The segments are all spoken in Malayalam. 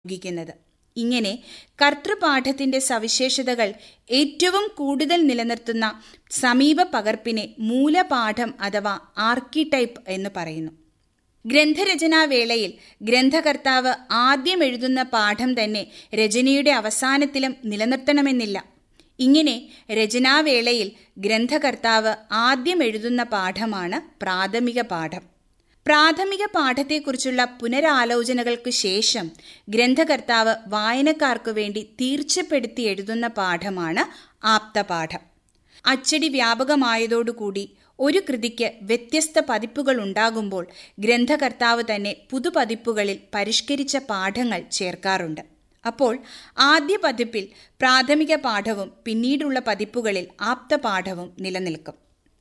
ഉപയോഗിക്കുന്നത് ഇങ്ങനെ കർത്തൃപാഠത്തിന്റെ സവിശേഷതകൾ ഏറ്റവും കൂടുതൽ നിലനിർത്തുന്ന സമീപ പകർപ്പിനെ മൂലപാഠം അഥവാ ആർക്കിടൈപ്പ് എന്ന് പറയുന്നു ഗ്രന്ഥരചനാവേളയിൽ ഗ്രന്ഥകർത്താവ് ആദ്യം എഴുതുന്ന പാഠം തന്നെ രചനയുടെ അവസാനത്തിലും നിലനിർത്തണമെന്നില്ല ഇങ്ങനെ രചനാവേളയിൽ ഗ്രന്ഥകർത്താവ് ആദ്യം എഴുതുന്ന പാഠമാണ് പ്രാഥമിക പാഠം പ്രാഥമിക പാഠത്തെക്കുറിച്ചുള്ള പുനരാലോചനകൾക്ക് ശേഷം ഗ്രന്ഥകർത്താവ് വായനക്കാർക്കു വേണ്ടി തീർച്ചപ്പെടുത്തി എഴുതുന്ന പാഠമാണ് ആപ്തപാഠം അച്ചടി വ്യാപകമായതോടുകൂടി ഒരു കൃതിക്ക് വ്യത്യസ്ത പതിപ്പുകൾ ഉണ്ടാകുമ്പോൾ ഗ്രന്ഥകർത്താവ് തന്നെ പുതുപതിപ്പുകളിൽ പരിഷ്കരിച്ച പാഠങ്ങൾ ചേർക്കാറുണ്ട് അപ്പോൾ ആദ്യ പതിപ്പിൽ പ്രാഥമിക പാഠവും പിന്നീടുള്ള പതിപ്പുകളിൽ ആപ്തപാഠവും നിലനിൽക്കും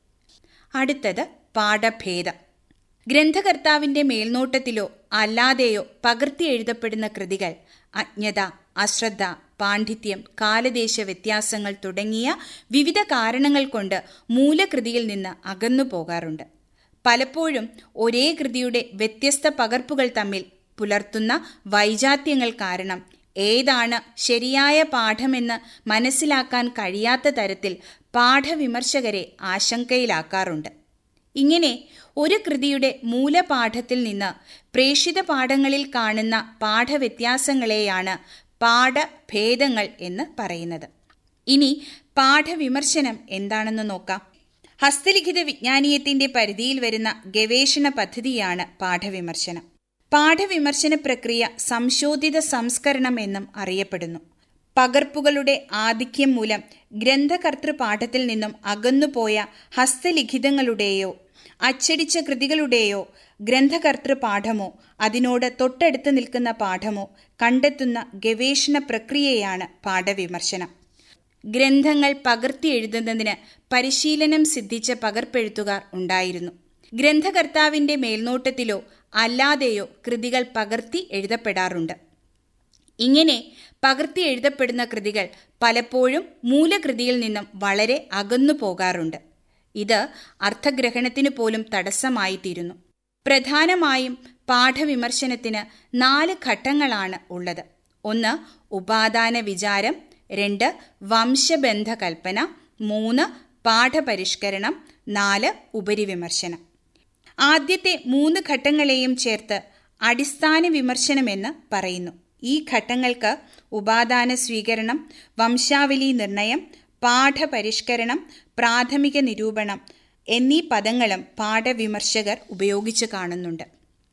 അടുത്തത് പാഠഭേദം ഗ്രന്ഥകർത്താവിന്റെ മേൽനോട്ടത്തിലോ അല്ലാതെയോ പകർത്തി എഴുതപ്പെടുന്ന കൃതികൾ അജ്ഞത അശ്രദ്ധ പാണ്ഡിത്യം കാലദേശ വ്യത്യാസങ്ങൾ തുടങ്ങിയ വിവിധ കാരണങ്ങൾ കൊണ്ട് മൂലകൃതിയിൽ നിന്ന് അകന്നു പോകാറുണ്ട് പലപ്പോഴും ഒരേ കൃതിയുടെ വ്യത്യസ്ത പകർപ്പുകൾ തമ്മിൽ പുലർത്തുന്ന വൈജാത്യങ്ങൾ കാരണം ഏതാണ് ശരിയായ പാഠമെന്ന് മനസ്സിലാക്കാൻ കഴിയാത്ത തരത്തിൽ പാഠവിമർശകരെ ആശങ്കയിലാക്കാറുണ്ട് ഇങ്ങനെ ഒരു കൃതിയുടെ മൂലപാഠത്തിൽ നിന്ന് പ്രേഷിത പാഠങ്ങളിൽ കാണുന്ന പാഠവ്യത്യാസങ്ങളെയാണ് പാഠഭേദങ്ങൾ എന്ന് പറയുന്നത് ഇനി പാഠവിമർശനം എന്താണെന്ന് നോക്കാം ഹസ്തലിഖിത വിജ്ഞാനീയത്തിന്റെ പരിധിയിൽ വരുന്ന ഗവേഷണ പദ്ധതിയാണ് പാഠവിമർശനം പാഠവിമർശന പ്രക്രിയ സംശോധിത സംസ്കരണം എന്നും അറിയപ്പെടുന്നു പകർപ്പുകളുടെ ആധിക്യം മൂലം ഗ്രന്ഥകർത്തൃ പാഠത്തിൽ നിന്നും അകന്നുപോയ ഹസ്തലിഖിതങ്ങളുടെയോ അച്ചടിച്ച കൃതികളുടെയോ ഗ്രന്ഥകർത്തൃ പാഠമോ അതിനോട് തൊട്ടടുത്ത് നിൽക്കുന്ന പാഠമോ കണ്ടെത്തുന്ന ഗവേഷണ പ്രക്രിയയാണ് പാഠവിമർശനം ഗ്രന്ഥങ്ങൾ പകർത്തി എഴുതുന്നതിന് പരിശീലനം സിദ്ധിച്ച പകർപ്പെഴുത്തുകാർ ഉണ്ടായിരുന്നു ഗ്രന്ഥകർത്താവിന്റെ മേൽനോട്ടത്തിലോ അല്ലാതെയോ കൃതികൾ പകർത്തി എഴുതപ്പെടാറുണ്ട് ഇങ്ങനെ പകർത്തി എഴുതപ്പെടുന്ന കൃതികൾ പലപ്പോഴും മൂലകൃതിയിൽ നിന്നും വളരെ അകന്നു പോകാറുണ്ട് ഇത് അർത്ഥഗ്രഹണത്തിന് പോലും തടസ്സമായിത്തീരുന്നു പ്രധാനമായും പാഠവിമർശനത്തിന് നാല് ഘട്ടങ്ങളാണ് ഉള്ളത് ഒന്ന് ഉപാദാന വിചാരം രണ്ട് വംശബന്ധ കൽപ്പന മൂന്ന് പാഠപരിഷ്കരണം നാല് ഉപരിവിമർശനം ആദ്യത്തെ മൂന്ന് ഘട്ടങ്ങളെയും ചേർത്ത് അടിസ്ഥാന വിമർശനമെന്ന് പറയുന്നു ഈ ഘട്ടങ്ങൾക്ക് ഉപാദാന സ്വീകരണം വംശാവലി നിർണയം പാഠപരിഷ്കരണം പ്രാഥമിക നിരൂപണം എന്നീ പദങ്ങളും പാഠവിമർശകർ ഉപയോഗിച്ച് കാണുന്നുണ്ട്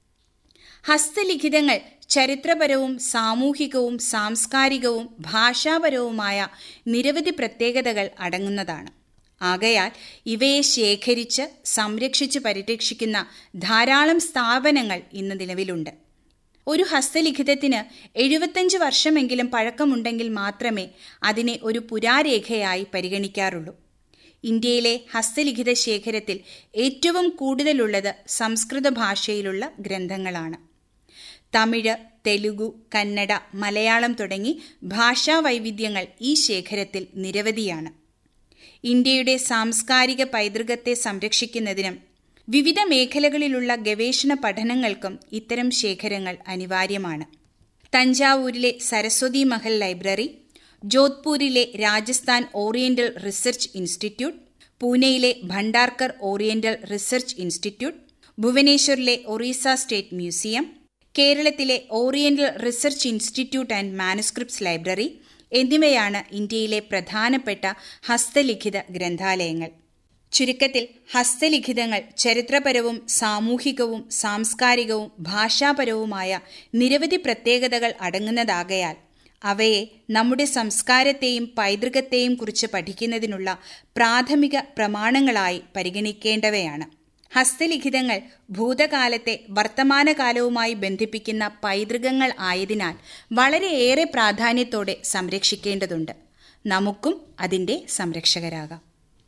ഹസ്തലിഖിതങ്ങൾ ചരിത്രപരവും സാമൂഹികവും സാംസ്കാരികവും ഭാഷാപരവുമായ നിരവധി പ്രത്യേകതകൾ അടങ്ങുന്നതാണ് ആകയാൽ ഇവയെ ശേഖരിച്ച് സംരക്ഷിച്ച് പരിരക്ഷിക്കുന്ന ധാരാളം സ്ഥാപനങ്ങൾ ഇന്ന് നിലവിലുണ്ട് ഒരു ഹസ്തലിഖിതത്തിന് എഴുപത്തഞ്ച് വർഷമെങ്കിലും പഴക്കമുണ്ടെങ്കിൽ മാത്രമേ അതിനെ ഒരു പുരാരേഖയായി പരിഗണിക്കാറുള്ളൂ ഇന്ത്യയിലെ ഹസ്തലിഖിത ശേഖരത്തിൽ ഏറ്റവും കൂടുതലുള്ളത് സംസ്കൃത ഭാഷയിലുള്ള ഗ്രന്ഥങ്ങളാണ് തമിഴ് തെലുഗു കന്നഡ മലയാളം തുടങ്ങി ഭാഷാ വൈവിധ്യങ്ങൾ ഈ ശേഖരത്തിൽ നിരവധിയാണ് ഇന്ത്യയുടെ സാംസ്കാരിക പൈതൃകത്തെ സംരക്ഷിക്കുന്നതിനും വിവിധ മേഖലകളിലുള്ള ഗവേഷണ പഠനങ്ങൾക്കും ഇത്തരം ശേഖരങ്ങൾ അനിവാര്യമാണ് തഞ്ചാവൂരിലെ സരസ്വതി മഹൽ ലൈബ്രറി ജോധ്പൂരിലെ രാജസ്ഥാൻ ഓറിയന്റൽ റിസർച്ച് ഇൻസ്റ്റിറ്റ്യൂട്ട് പൂനെയിലെ ഭണ്ഡാർക്കർ ഓറിയന്റൽ റിസർച്ച് ഇൻസ്റ്റിറ്റ്യൂട്ട് ഭുവനേശ്വറിലെ ഒറീസ സ്റ്റേറ്റ് മ്യൂസിയം കേരളത്തിലെ oriental research institute and manuscripts library എന്നിവയാണ് ഇന്ത്യയിലെ പ്രധാനപ്പെട്ട ഹസ്തലിഖിത ഗ്രന്ഥാലയങ്ങൾ ചുരുക്കത്തിൽ ഹസ്തലിഖിതങ്ങൾ ചരിത്രപരവും സാമൂഹികവും സാംസ്കാരികവും ഭാഷാപരവുമായ നിരവധി പ്രത്യേകതകൾ അടങ്ങുന്നതാകയാൽ അവയെ നമ്മുടെ സംസ്കാരത്തെയും പൈതൃകത്തെയും കുറിച്ച് പഠിക്കുന്നതിനുള്ള പ്രാഥമിക പ്രമാണങ്ങളായി പരിഗണിക്കേണ്ടവയാണ് ഹസ്തലിഖിതങ്ങൾ ഭൂതകാലത്തെ വർത്തമാനകാലവുമായി ബന്ധിപ്പിക്കുന്ന പൈതൃകങ്ങൾ ആയതിനാൽ വളരെയേറെ പ്രാധാന്യത്തോടെ സംരക്ഷിക്കേണ്ടതുണ്ട് നമുക്കും അതിന്റെ സംരക്ഷകരാകാം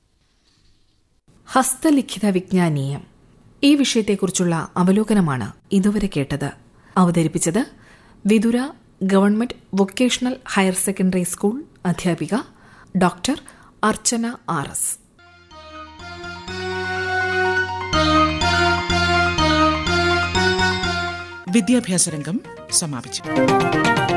ഹസ്തലിഖിത വിജ്ഞാനീയം ഈ വിഷയത്തെക്കുറിച്ചുള്ള അവലോകനമാണ് ഇതുവരെ കേട്ടത് അവതരിപ്പിച്ചത് Vithura government vocational higher secondary school അധ്യാപിക ഡോക്ടർ അർച്ചന ആർ എസ് വിദ്യാഭ്യാസ രംഗം സമാപിച്ചു